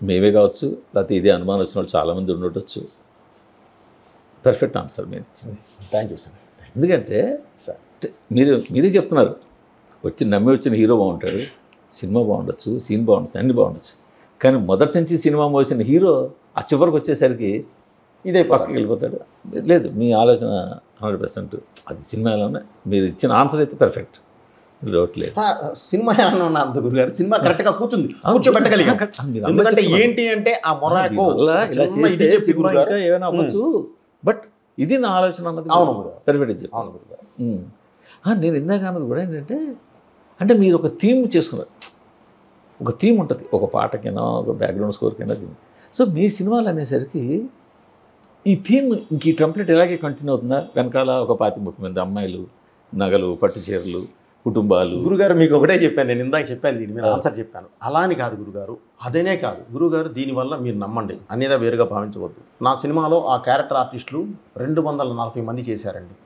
మేమే కావచ్చు లేకపోతే ఇదే అనుమానం వచ్చిన వాళ్ళు చాలామంది ఉండొచ్చు పర్ఫెక్ట్ ఆన్సర్ మీరు ఇచ్చింది థ్యాంక్ యూ సార్ ఎందుకంటే సార్ అంటే మీరు మీరే చెప్తున్నారు వచ్చి నమ్మి వచ్చిన హీరో బాగుంటాడు సినిమా బాగుండొచ్చు సీన్ బాగుండొచ్చు అన్ని బాగుండొచ్చు కానీ మొదటి నుంచి సినిమా మోసిన హీరో ఆ చివరికి వచ్చేసరికి ఇదే పక్కకి పక్కకి వెళ్ళిపోతాడు లేదు మీ ఆలోచన హండ్రెడ్ పర్సెంట్ అది సినిమాలోనే మీరు ఇచ్చిన ఆన్సర్ అయితే పర్ఫెక్ట్ డౌట్ లేదు సినిమా ఏమన్నా ఉన్నా అంత గురుగారు సినిమా కరెక్ట్గా కూర్చుంది కూర్చోబెట్టగలిగాం మీరు అందరూ ఎందుకంటే చెప్తున్నారు. ఏంటి అంటే ఆ మీ మొరాకో వల్ల ఇలా చిన్న ఇది చేస్తే చెప్పి సినిమా గురుగారు ఇంకా ఏమైనా అవ్వచ్చు బట్ ఇది నా ఆలోచన అన్నది అవును గురుగారు పర్ఫెక్ట్ చెప్పి అవును గురుగారు ఉమ్. ఆ, నేను ఇందాక అన్నది కూడా ఏంటంటే అంటే మీరు ఒక థీమ్ చేసుకున్నారు ఒక థీమ్ ఉంటుంది ఒక పాటకైనా ఒక బ్యాక్గ్రౌండ్ స్కోర్కైనా థీమ్ సో మీ సినిమాలు అనేసరికి ఈ థీమ్ ఇంక ఈ టెంప్లెట్ ఇలాగే కంటిన్యూ అవుతుందా వెనకాల ఒక పాతి ముప్పై మంది అమ్మాయిలు నగలు పట్టు చీరలు కుటుంబాలు గురుగారు మీకు ఒకటే చెప్పాను నేను ఇందాక చెప్పాను దీని మీద ఆన్సర్ చెప్పాను అలా అని కాదు గురుగారు అదేనే కాదు గురుగారు దీనివల్ల మీరు నమ్మండి అనేదా వేరుగా భావించవద్దు నా సినిమాలో ఆ క్యారెక్టర్ ఆర్టిస్టులు రెండు వందల నలభై మంది చేశారండి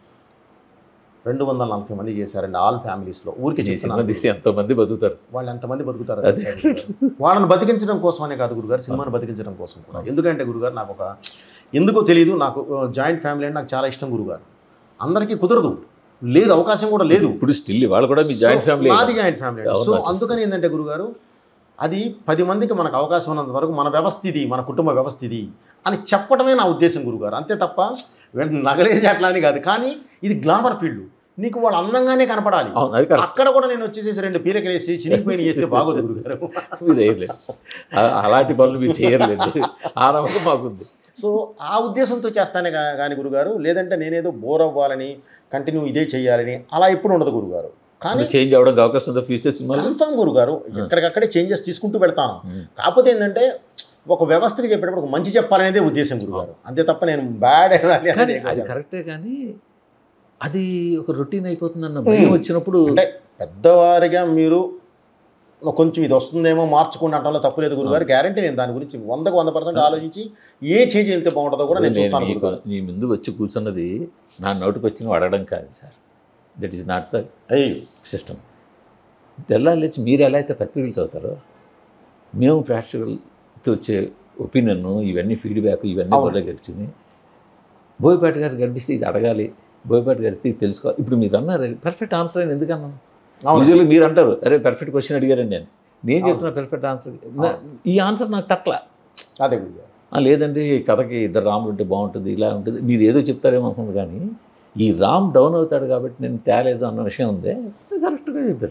రెండు వందల నలభై మంది చేశారండి ఆల్ ఫ్యామిలీస్లో ఊరికి ఈ సినిమా చెప్తున్నాను తీస్తే ఎంతోమంది బతుకుతారు వాళ్ళు ఎంతమంది బతుకుతారు అదే. తెలుసా గురుగారు? వాళ్ళని బతికించడం కోసమనే కాదు గురుగారు సినిమాని బతికించడం కోసం కూడా ఎందుకంటే గురుగారు నాకు ఒక ఎందుకో తెలియదు నాకు జాయింట్ ఫ్యామిలీ అంటే నాకు చాలా ఇష్టం గురుగారు అందరికీ కుదరదు లేదు అవకాశం కూడా లేదు ఇప్పుడు స్టిల్ వాళ్ళు కూడా మీ జాయింట్ సో, ఫ్యామిలీ నాది జాయింట్ ఫ్యామిలీ అండి. అవును, సో నాకు అందుకని ఏంటంటే గురుగారు అది పది మందికి మనకు అవకాశం ఉన్నంత వరకు మన వ్యవస్థ ఇది మన కుటుంబ వ్యవస్థ ఇది అని చెప్పడమే నా ఉద్దేశం గురుగారు అంతే తప్ప వెంటనే నగలేసి అట్లా అని కాదు కానీ ఇది గ్లామర్ ఫీల్డ్ నీకు వాళ్ళు అందంగానే కనపడాలి అవును అది కరెక్ట్ అక్కడ కూడా నేను వచ్చేసేసి రెండు పీరకలేసి చినిగిపోయిన చేస్తే బాగోదు గురుగారు మీరు వేయలేదు ఆ- అలాంటి పనులు మీరు చేయలేదు ఆ నమ్మకం మాకుంది సో ఆ ఉద్దేశంతో చేస్తానే కా- కానీ గురుగారు లేదంటే నేనేదో బోర్ అవ్వాలని కంటిన్యూ ఇదే చేయాలని అలా ఎప్పుడు ఉండదు గురుగారు కానీ చేంజ్ అవ్వడానికి అవకాశం ఉందా ఫ్యూచర్ సినిమాలో కన్ఫర్మ్ గురుగారు ఎక్కడికక్కడే చేంజెస్ తీసుకుంటూ పెడతాను కాకపోతే ఏంటంటే ఒక వ్యవస్థకి చెప్పేటప్పుడు ఒక మంచి చెప్పాలనేదే ఉద్దేశం గురుగారు అంతే తప్ప నేను బ్యాడ్ కానీ అది కరెక్టే కానీ అది ఒక రొటీన్ అయిపోతుందన్న భయం వచ్చినప్పుడు అంటే పెద్దవారిగా మీరు కొంచెం ఇది వస్తుందేమో మార్చుకుంటే అంటంలో తప్పు లేదు గురుగారు గ్యారంటీ నేను దాని గురించి వందకు వంద పర్సెంట్ ఆలోచించి ఏ చేంజ్ వెళ్తే బాగుంటుందో కూడా నేను నేను చూస్తాను మీకు గురుగారు. నీ ముందు వచ్చి కూర్చున్నది నా నోటికి వచ్చిన అడగడం కాదు sir that is not the అయ్యి సిస్టమ్ తెల్లారి లేచి మీరు ఎలా అయితే పత్రికలు చదువుతారో మేము ప్రేక్షకులతో వచ్చే ఒపీనియన్ ఇవన్నీ ఫీడ్బ్యాక్ ఇవన్నీ అవును. కూడా గడిచింది బోయపాటి గారు కనిపిస్తే ఇది అడగాలి బోయపాటి గారిస్తే ఇది తెలుసుకోవాలి ఇప్పుడు మీరు అన్నారు పర్ఫెక్ట్ ఆన్సర్ అని ఎందుకు అన్నాను అవును యూజువల్గా మీరు అంటారు అరే పర్ఫెక్ట్ క్వశ్చన్ అడిగారండి నేను నేను అవును. చెప్తున్నా పర్ఫెక్ట్ ఆన్సర్ ఈ ఆన్సర్ నాకు తక్కల అదే గురుగారు ఆ, లేదండి ఈ కథకి ఇద్దరు రాములు ఉంటే బాగుంటుంది ఇలా ఉంటుంది మీరు ఏదో చెప్తారేమో అనుకుంది కానీ ఈ రామ్ డౌన్ అవుతాడు కాబట్టి నేను తేలేదు అన్న విషయం ఉంది కరెక్ట్గా చెప్పారు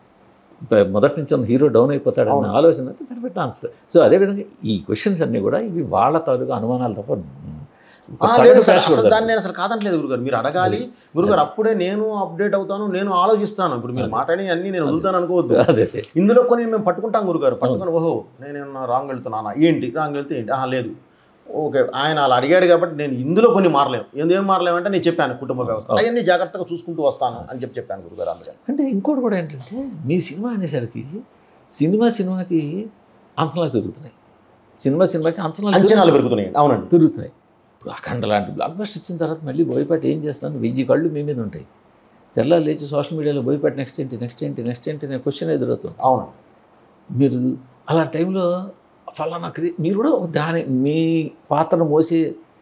ప- మొదటి నుంచి ఉన్న హీరో డౌన్ అయిపోతాడు అన్న అవును. ఆలోచన పర్ఫెక్ట్ ఆన్సర్ సో అదేవిధంగా ఈ క్వశ్చన్స్ అన్నీ కూడా ఇవి వాళ్ళ తాలూకు అనుమానాలు తప్ప ఒక ఆ, సగటు లేదు సార్ ఫ్యాషన్ అసలు కూడా దాన్ని నేను అసలు కాదంటలేదు గురుగారు మీరు అడగాలి గురుగారు అప్పుడే నేను అప్డేట్ అవుతాను నేను ఆలోచిస్తాను ఇప్పుడు మీరు అదే. మాట్లాడి అన్ని నేను వదులుతాను అనుకోవద్దు అదే ఇందులో కొన్ని మేము పట్టుకుంటాం గురుగారు పట్టుకొని ఓహో నేను రాంగ్ వెళ్తున్నానా ఏంటి రాంగ్ వెళ్తే ఏంటి ఆహా లేదు ఓకే ఆయన అలా అడిగాడు కాబట్టి నేను ఇందులో కొన్ని మారలేము ఎందుకేం మారలేమంటే నేను చెప్పాను కుటుంబ వ్యవస్థ అవును. అవన్నీ జాగ్రత్తగా చూసుకుంటూ వస్తాను అని చెప్పి చెప్పాను గురుగారు అందుకని అంటే ఇంకోటి కూడా ఏంటంటే మీ సినిమా అనేసరికి సినిమా సినిమాకి అంచనాలు పెరుగుతున్నాయి సినిమా సినిమాకి అంచనాలు అంచనాలు పెరుగుతున్నాయి అవునండి పెరుగుతున్నాయి ఇప్పుడు అఖండ లాంటి బ్లాక్ బస్ట్ ఇచ్చిన తర్వాత మళ్ళీ బోయపాటి ఏం చేస్తాను వెయ్యి కళ్ళు మీ మీద ఉంటాయి తెల్లారి లేచి సోషల్ మీడియాలో బోయపాటి నెక్స్ట్ ఏంటి నెక్స్ట్ ఏంటి నెక్స్ట్ ఏంటి అనే క్వశ్చన్ ఎదురవుతుంది అవును మీరు అలా టైంలో ఫలానా క్రి మీరు కూడా ఒక దాని మీ పాత్రను మోసే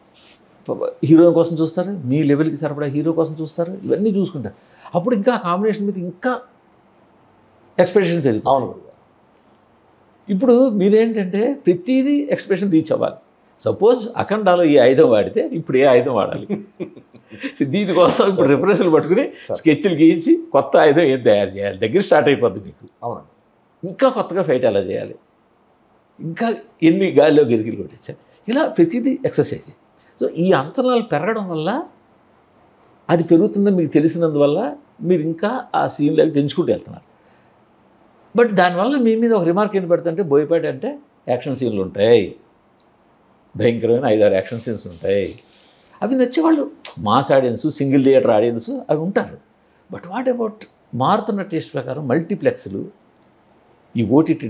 హీరో కోసం చూస్తారు మీ లెవెల్కి సరిపడా హీరో కోసం చూస్తారు ఇవన్నీ చూసుకుంటారు అప్పుడు ఇంకా కాంబినేషన్ మీద ఇంకా ఎక్స్పెక్టేషన్ పెరుగుతుంది అవును గురుగారు ఇప్పుడు మీరేంటంటే ప్రతిదీ ఎక్స్ప్రెషన్ రీచ్ అవ్వాలి సపోజ్ అఖండాలో ఈ ఆయుధం వాడితే ఇప్పుడు ఏ ఆయుధం వాడాలి దీనికోసం ఇప్పుడు రిఫరెన్స్లు పట్టుకుని సరే. స్కెచ్లు గీయించి కొత్త ఆయుధం ఏం తయారు చేయాలి దగ్గర స్టార్ట్ అయిపోద్ది మీకు అవునండి ఇంకా కొత్తగా ఫైట్ ఎలా చేయాలి ఇంకా ఎన్ని గాలిలో గిరిగిలు కొట్టించాలి ఇలా ప్రతిదీ ఎక్సర్సైజ్ సో ఈ అంతరాలు పెరగడం వల్ల అది పెరుగుతుందని మీకు తెలిసినందువల్ల మీరు ఇంకా ఆ సీన్లోకి పెంచుకుంటూ వెళ్తున్నారు బట్ దానివల్ల మీ మీద ఒక రిమార్క్ ఏంటి పెడుతుంటే బోయపాటి అంటే యాక్షన్ సీన్లు ఉంటాయి భయంకరమైన ఐదారు యాక్షన్ సీన్స్ ఉంటాయి అవి నచ్చేవాళ్ళు mass audience single theatre audience అవి ఉంటారు బట్ వాట్ అబౌట్ మారుతున్న టేస్ట్ ప్రకారం మల్టీప్లెక్స్లు ఈ ఓటీటీ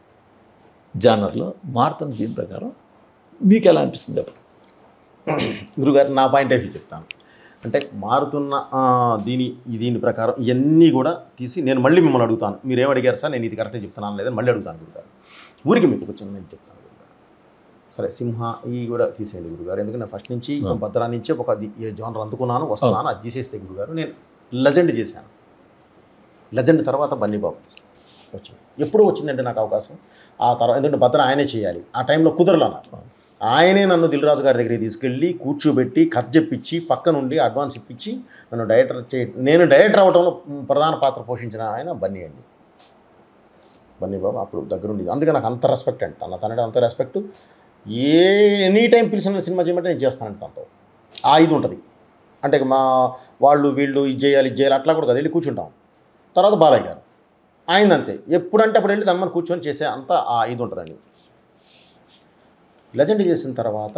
జానర్లో మారుతున్న దీని ప్రకారం మీకు ఎలా అనిపిస్తుంది అప్పుడు గురుగారు నా పాయింట్ ఆఫ్ వ్యూ చెప్తాను అంటే మారుతున్న ఆ, దీని ఈ దీని ప్రకారం ఇవన్నీ కూడా తీసి నేను మళ్ళీ మిమ్మల్ని అడుగుతాను మీరు ఏం అడిగారు సార్ నేను ఇది కరెక్ట్గా చెప్తున్నాను లేదని మళ్ళీ అడుగుతాను గురుగారు ఊరికి మీకు వచ్చింది నేను చెప్తాను సరే సింహ ఈ కూడా తీసేయండి గురుగారు ఎందుకంటే ఫస్ట్ నుంచి ఆ. భద్రా నుంచి ఒక జానర్ అందుకున్నాను వస్తున్నాను అది తీసేస్తే గురుగారు నేను లెజెండ్ చేశాను లెజెండ్ తర్వాత బన్నీ బాబు వచ్చింది ఎప్పుడు వచ్చిందంటే నాకు అవకాశం ఆ తర్వాత ఎందుకంటే భద్ర ఆయనే చేయాలి ఆ టైంలో కుదరలా నాకు ఆయనే నన్ను దిల్రాజు గారి దగ్గరికి తీసుకెళ్ళి కూర్చోబెట్టి కథ చెప్పించి పక్క నుండి అడ్వాన్స్ ఇప్పించి నన్ను డైరెక్టర్ చే నేను డైరెక్టర్ అవడంలో ప్రధాన పాత్ర పోషించిన ఆయన బన్నీ అండి బన్నీ బాబు అప్పుడు దగ్గరుండి అందుకే నాకు అంత రెస్పెక్ట్ అండి తన తనడే అంత రెస్పెక్ట్ ఏ ఎనీ టైం పిలిచిన సినిమా చేయమంటే నేను చేస్తానండి తనతో ఆ ఇది ఉంటుంది అంటే మా వాళ్ళు వీళ్ళు ఇది చేయాలి ఇది చేయాలి అట్లా కూడా కదా వెళ్ళి కూర్చుంటాం తర్వాత బాలయ్య గారు ఆయన అంతే ఎప్పుడంటే అప్పుడు వెళ్ళి దమ్మని కూర్చొని చేసే అంత ఆ ఇది ఉంటుందండి లెజెండ్ చేసిన తర్వాత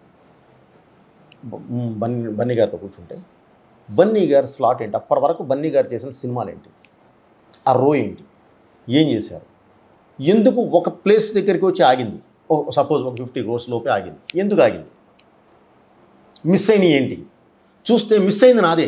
బ- మ్, బన్నీ బన్నీ గారితో కూర్చుంటే బన్నీ గారి స్లాట్ ఏంటి అప్పటి వరకు బన్నీ గారు చేసిన సినిమాలు ఏంటి ఆ రో ఏంటి ఏం చేశారు ఎందుకు ఒక ప్లేస్ దగ్గరికి వచ్చి ఆగింది ఓ సపోజ్ ఒక ఫిఫ్టీ క్రోర్స్ లోపే ఆగింది ఎందుకు ఆగింది మిస్ అయినవి ఏంటి చూస్తే మిస్ అయింది నాదే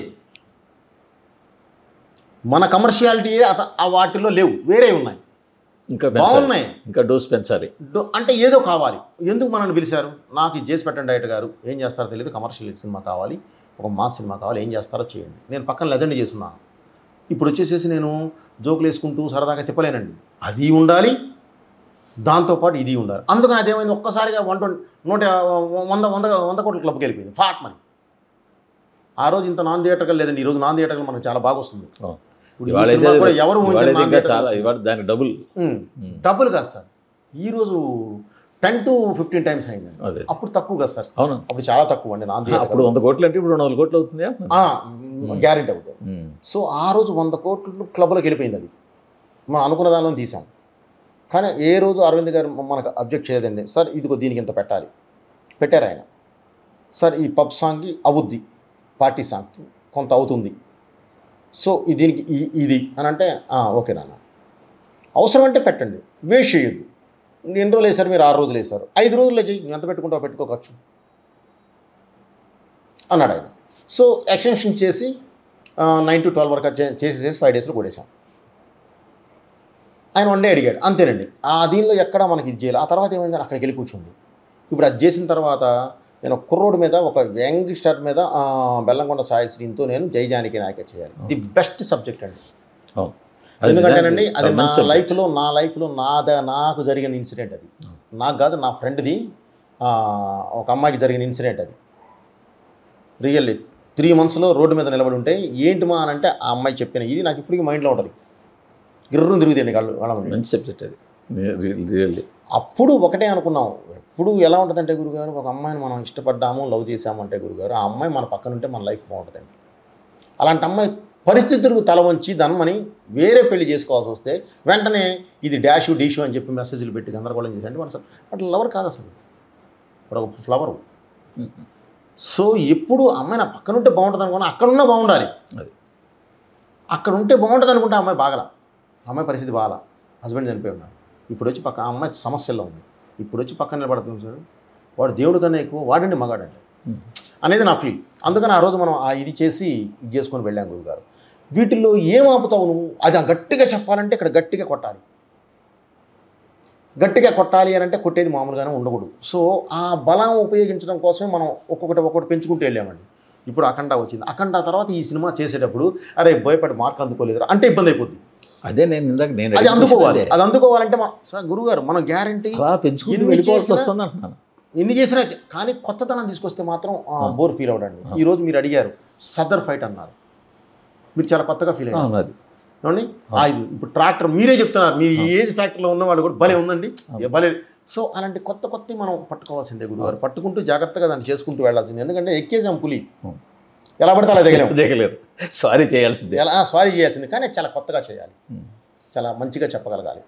మన కమర్షియాలిటీ అత ఆ వాటిలో లేవు వేరే ఉన్నాయి ఇంకా పెంచాలి బాగున్నాయి ఇంకా డోస్ పెంచాలి డో- అంటే ఏదో కావాలి ఎందుకు మనల్ని పిలిచారు నాకు ఇది చేసి పెట్టండి డైరెక్టర్ గారు ఏం చేస్తారో తెలియదు కమర్షియల్ సినిమా కావాలి ఒక మాస్ సినిమా కావాలి ఏం చేస్తారో చేయండి నేను పక్కన లెజెండ్ చేస్తున్నాను ఇప్పుడు వచ్చేసేసి నేను జోకులు వేసుకుంటూ సరదాగా తిప్పలేనండి అది ఉండాలి దాంతోపాటు ఇది ఉండాలి అందుకని అదేమైంది ఒక్కసారిగా వన్ ట్వంటీ నూట వంద వంద వంద కోట్ల క్లబ్కి వెళ్ళిపోయింది ఫాట్ మని ఆ రోజు ఇంత నాన్ థియేటర్గా లేదండి ఈరోజు నాన్ థియేటర్గా మనకు చాలా బాగా వస్తుంది అవును. ఇప్పుడు ఈ ఇవాళ సినిమా అయితే- కూడా ఎవరు ఊహించని ఇవాళ non ఇంకా theatre చాలా వచ్చింది. ఇవాళ దానికి డబుల్ ఉమ్. డబ్బులు కాదు సార్ ఈరోజు టెన్ టు ఫిఫ్టీన్ టైమ్స్ అయిందండి అదే అప్పుడు తక్కువ కదా సార్ అవును అప్పుడు చాలా తక్కువ అండి నాన్ అప్పుడు వంద కోట్లు అంటే ఇప్పుడు రెండు వందల కోట్లు అవుతుందా గ్యారెంటీ అవుతుంది ఉమ్. సో ఆ రోజు వంద కోట్లు క్లబ్లోకి వెళ్ళిపోయింది అది మనం అనుకున్న దానిలో తీసాం కానీ ఏ రోజు అరవింద్ గారు మనకు అబ్జెక్ట్ చేయలేదండి సార్ ఇదిగో దీనికి ఇంత పెట్టాలి పెట్టారు ఆయన సార్ ఈ పబ్ సాంగ్కి అవుద్ది పార్టీ సాంగ్కి కొంత అవుతుంది సో ఈ దీనికి ఈ- ఇది అని అంటే "ఆ, ఓకే నాన్న అవసరం అంటే పెట్టండి వేస్ట్ చేయొద్దు ఎన్ని రోజులు వేసారు మీరు ఆరు రోజులు వేసారు ఐదు రోజుల్లో చెయ్యి నువ్వు ఎంత పెట్టుకుంటావు పెట్టుకోవచ్చు అన్నాడు ఆయన సో ఎక్స్టెన్షన్ చేసి నైన్ టు ట్వెల్వ్ వరకు చే- చేసి చేసి ఫైవ్ డేస్లో కొడేసాం ఆయన వన్ డే అడిగాడు అంతేనండి ఆ దీనిలో ఎక్కడ మనకి ఇది చేయాలి ఆ తర్వాత ఏమైందని అక్కడికి వెళ్ళి కూర్చుంది ఇప్పుడు అది చేసిన తర్వాత నేను ఒక కుర్రోడ్ మీద ఒక యంగ్ స్టార్ మీద ఆ, బెల్లంకొండ సాయి శ్రీతో నేను జైజానికి నాయక చేయాలి ది బెస్ట్ సబ్జెక్ట్ అండి అవును అది ఎందుకంటేనండి నిజానికి అది చాలా నా మంచి subject. లైఫ్లో నా లైఫ్లో నాద నాకు జరిగిన ఇన్సిడెంట్ అది నాకు కాదు నా ఫ్రెండ్ది ఒక అమ్మాయికి జరిగిన ఇన్సిడెంట్ అది రియల్లీ త్రీ మంత్స్లో రోడ్డు మీద నిలబడి ఉంటే ఏంటి మా అని అంటే ఆ అమ్మాయి చెప్పిన ఇది నాకు ఇప్పటికీ మైండ్లో ఉంటుంది గిర్రం తిరుగుతాయండి కళ్ళు వాళ్ళ మంచి సబ్జెక్ట్ అది రియల్లీ అప్పుడు ఒకటే అనుకున్నాం ఎప్పుడు ఎలా ఉంటుందంటే గురుగారు ఒక అమ్మాయిని మనం ఇష్టపడ్డాము లవ్ చేసామంటే గురుగారు ఆ అమ్మాయి మన పక్కన ఉంటే మన లైఫ్ బాగుంటుందండి అలాంటి అమ్మాయి పరిస్థితులకు తల వంచి దన్మని వేరే పెళ్లి చేసుకోవాల్సి వస్తే వెంటనే ఇది డాషు డీషు అని చెప్పి మెసేజ్లు పెట్టి గందరగోళం చేసి అంటే మన అసలు అట్లా లవర్ కాదు అసలు ఇప్పుడు ఒక ఫ్లవర్ సో ఎప్పుడు అమ్మాయి నా పక్కన ఉంటే బాగుంటుంది అనుకున్నా అక్కడ ఉన్నా బాగుండాలి అది. అక్కడ ఉంటే బాగుంటుంది అనుకుంటే ఆ అమ్మాయి బాగల ఆ అమ్మాయి పరిస్థితి బాగా హస్బెండ్ చనిపోయి ఉన్నాడు ఇప్పుడు వచ్చి పక్క ఆ అమ్మాయి సమస్యల్లో ఉంది ఇప్పుడు వచ్చి పక్కన నిలబడుతుంది చూడు వాడు దేవుడు కన్నా ఎక్కువ వాడండి మగాడండి అనేది నా ఫీల్ అందుకని ఆ రోజు మనం ఆ ఇది చేసి ఇది చేసుకొని వెళ్ళాం గురుగారు వీటిల్లో ఏం ఆపుతావు నువ్వు అది ఆ గట్టిగా చెప్పాలంటే ఇక్కడ గట్టిగా కొట్టాలి గట్టిగా కొట్టాలి అని అంటే కొట్టేది మామూలుగానే ఉండకూడదు సో ఆ బలం ఉపయోగించడం కోసమే మనం ఒక్కొక్కటి ఒక్కొక్కటి పెంచుకుంటూ వెళ్ళామండి ఇప్పుడు అఖండ వచ్చింది అఖండ తర్వాత ఈ సినిమా చేసేటప్పుడు అరే భయపడి మార్క్ అందుకోలేదు అంటే ఇబ్బంది అయిపోద్ది అదే నేను ఇందాక నేను అది అడిగిన అందుకోవాలి question అదే. అది అందుకోవాలంటే మన సార్ గురుగారు మన గ్యారంటీ అలా పెంచుకుంటూ ఎన్ని వెళ్ళిపోవాల్సి చేసినా- వస్తుంది అంటున్నాను ఎన్ని చేసినా చే- కానీ కొత్తతనం తీసుకొస్తే మాత్రం ఆ, ఆ. బోర్ ఫీల్ అవడండి ఆ. ఈ రోజు మీరు అడిగారు సదర్ ఫైట్ అన్నారు మీరు చాలా కొత్తగా ఫీల్ అయ్యారు అవును అది ఏమండి ఆ. ఆ, ఇది ఇప్పుడు ట్రాక్టర్ మీరే చెప్తున్నారు మీరు ఈ ఏజ్ ఫ్యాక్టరీలో ఉన్నవాడు కూడా భలే ఉందండి ఆ. ఏ భలే సో అలాంటి కొత్త కొత్త మనం పట్టుకోవాల్సిందే గురుగారు పట్టుకుంటూ జాగ్రత్తగా దాన్ని చేసుకుంటూ వెళ్ళాల్సిందే ఎందుకంటే ఎక్కేసాం పులి ఆ. ఎలా పడితే అలా దిగలేము దిగలేరు సారీ చేయాల్సిందే ఎలా సారీ చేయాల్సింది కానీ చాలా కొత్తగా చేయాలి ఉమ్. చాలా మంచిగా చెప్పగలగాలి